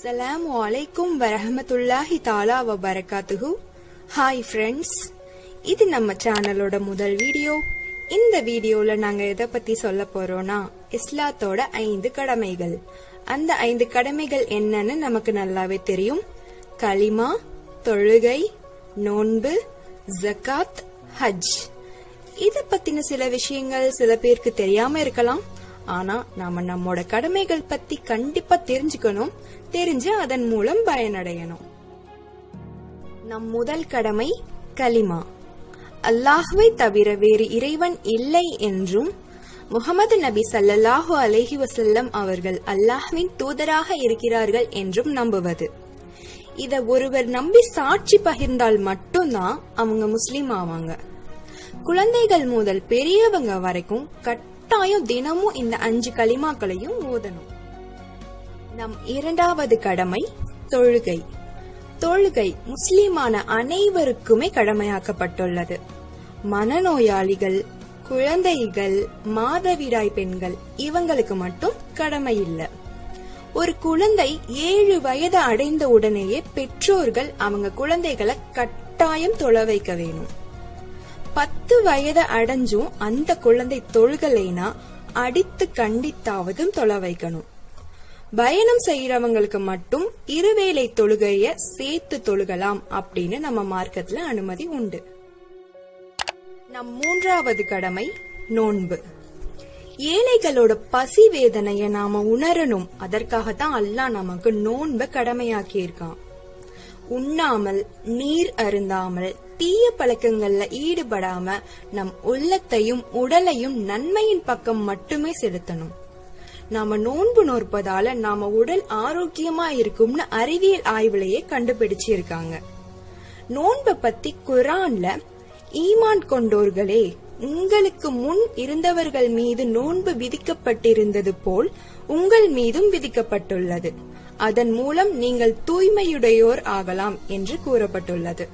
அஸ்ஸலாமு அலைக்கும் வரஹமத்துல்லாஹி தாலா வ பரகாத்துஹு ஹாய் ஃப்ரெண்ட்ஸ் இது நம்ம சேனலோட முதல் வீடியோ இந்த வீடியோல நாங்க எதை பத்தி சொல்ல போறோம்னா இஸ்லாத்தோட ஐந்து கடமைகள் அந்த ஐந்து கடமைகள் என்னன்னு நமக்கு நல்லாவே தெரியும் கலிமா தொழுகை நோன்பு ஜகாத் ஹஜ் இத பத்தின சில விஷயங்கள் சில பேருக்கு தெரியாம இருக்கலாம் ஆனா நாம நம்மோட கடமைகள் பத்தி கண்டிப்பா தெரிஞ்சுக்கணும் தெரிஞ்சு அதன் மூலம் பயனடையணும் நம் முதல் கடமை கலிமா அல்லாஹ்வை தவிர வேறு இறைவன் இல்லை என்றும் முகமது நபி ஸல்லல்லாஹு அலைஹி வஸல்லம் அவர்கள் அல்லாஹ்வின் தூதராக இருக்கிறார்கள் என்றும் நம்புவது இத ஒருவர் நம்பி சாட்சி பகிர்ந்தால் மட்டும்தான் அவங்க முஸ்லீம் ஆவாங்க குழந்தைகள் முதல் பெரியவங்க வரைக்கும் கட்டாயம் தினமும் இந்த அஞ்சு களிமாக்களையும் ஓதணும் நம் இரண்டாவது கடமை தொழுகை தொழுகை முஸ்லிமான அனைவருக்குமே கடமையாக்கப்பட்டுள்ளது மனநோயாளிகள் குழந்தைகள் மாதவிடாய் பெண்கள் இவங்களுக்கு மட்டும் கடமை இல்லை ஒரு குழந்தை ஏழு வயது அடைந்த உடனேயே பெற்றோர்கள் அவங்க குழந்தைகளை கட்டாயம் தொழ வைக்க வேணும் பத்து வயது அடைஞ்சும் அந்த குழந்தை தொழுகலைனா அடித்து கண்டித்தாவதும் தொழ வைக்கணும் பயணம் செய்யறவங்களுக்கு மட்டும் இருவேளை தொழுகைய சேர்த்து தொழுகலாம் அப்படின்னு நம்ம மார்க்கத்துல அனுமதி உண்டு நம் மூன்றாவது கடமை நோன்பு ஏழைகளோட பசி வேதனைய நாம உணரணும் அதற்காகத்தான் அல்லாஹ் நமக்கு நோன்பை கடமையாக்கி இருக்கான் உண்ணாமல் நீர் அருந்தாமல் தீய பழக்கங்கள்ல ஈடுபடாம நம் உள்ளத்தையும் உடலையும் நன்மையின் பக்கம் மட்டுமே செலுத்தணும் நாம நோன்பு நோற்பதால நாம உடல் ஆரோக்கியமா இருக்கும்னு அறிவியல் ஆய்வுலயே கண்டுபிடிச்சு இருக்காங்க நோன்பை பத்தி குரான்ல ஈமான் கொண்டோர்களே உங்களுக்கு முன் இருந்தவர்கள் மீது நோன்பு விதிக்கப்பட்டிருந்தது போல் உங்கள் மீதும் விதிக்கப்பட்டுள்ளது அதன் மூலம் நீங்கள் தூய்மையுடையோர் ஆகலாம் என்று கூறப்பட்டுள்ளது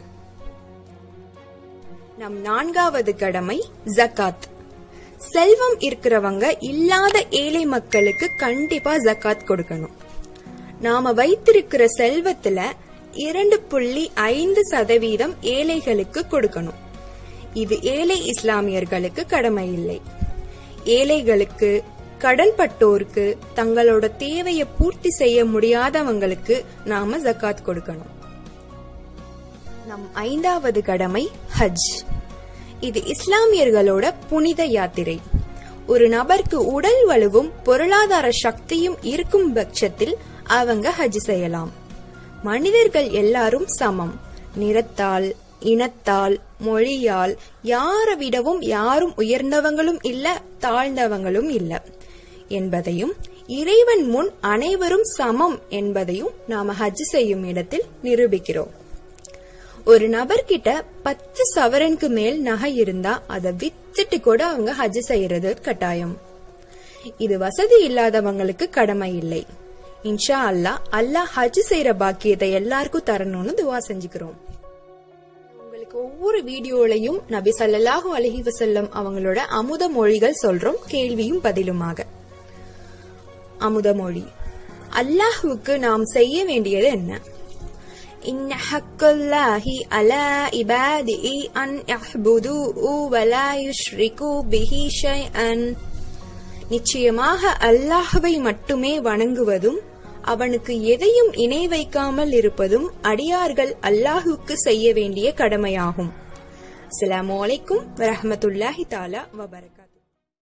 நம் நான்காவது கடமை ஜக்காத் செல்வம் இருக்கிறவங்க இல்லாத ஏழை மக்களுக்கு கண்டிப்பா ஜக்காத் கொடுக்கணும் நாம வைத்திருக்கிற செல்வத்துல இரண்டு புள்ளி ஐந்து சதவீதம் ஏழைகளுக்கு கொடுக்கணும் இது ஏழை இஸ்லாமியர்களுக்கு கடமை இல்லை ஏழைகளுக்கு கடன்பட்டோருக்கு தங்களோட தேவையை பூர்த்தி செய்ய முடியாதவங்களுக்கு நாம ஜக்காத் கொடுக்கணும் நம் ஐந்தாவது கடமை ஹஜ் இது இஸ்லாமியர்களோட புனித யாத்திரை ஒரு நபருக்கு உடல் வலுவும் பொருளாதார சக்தியும் இருக்கும் பட்சத்தில் அவங்க ஹஜ் செய்யலாம் மனிதர்கள் எல்லாரும் சமம் நிறத்தால் இனத்தால் மொழியால் யாரை விடவும் யாரும் உயர்ந்தவங்களும் இல்ல தாழ்ந்தவங்களும் இல்ல என்பதையும் இறைவன் முன் அனைவரும் சமம் என்பதையும் நாம ஹஜ் செய்யும் இடத்தில் நிரூபிக்கிறோம் ஒரு நபர்கிட்ட பத்து சவரனுக்கு மேல் நகை இருந்தா அதை வித்துட்டு கூட அவங்க ஹஜ் செய்யறது கட்டாயம் இது வசதி இல்லாதவங்களுக்கு கடமை இல்லை இன்ஷா அல்லா அல்லாஹ் ஹஜ் செய்யற பாக்கியத்தை எல்லாருக்கும் தரணும்னு துவா செஞ்சுக்கிறோம் உங்களுக்கு ஒவ்வொரு வீடியோலையும் நபி சல்லாஹூ அலஹி வசல்லம் அவங்களோட அமுத மொழிகள் சொல்றோம் கேள்வியும் பதிலுமாக அமுத மொழி அல்லாஹுக்கு நாம் செய்ய வேண்டியது என்ன إن حق الله على عباده أن يعبدوه ولا يشركوا به شيئا நிச்சயமாக அல்லாஹுவை மட்டுமே வணங்குவதும் அவனுக்கு எதையும் இணை வைக்காமல் இருப்பதும் அடியார்கள் அல்லாஹுக்கு செய்ய வேண்டிய கடமையாகும் அஸ்ஸலாமு அலைக்கும் வரஹமத்துல்லாஹி தாலா வபரகாத்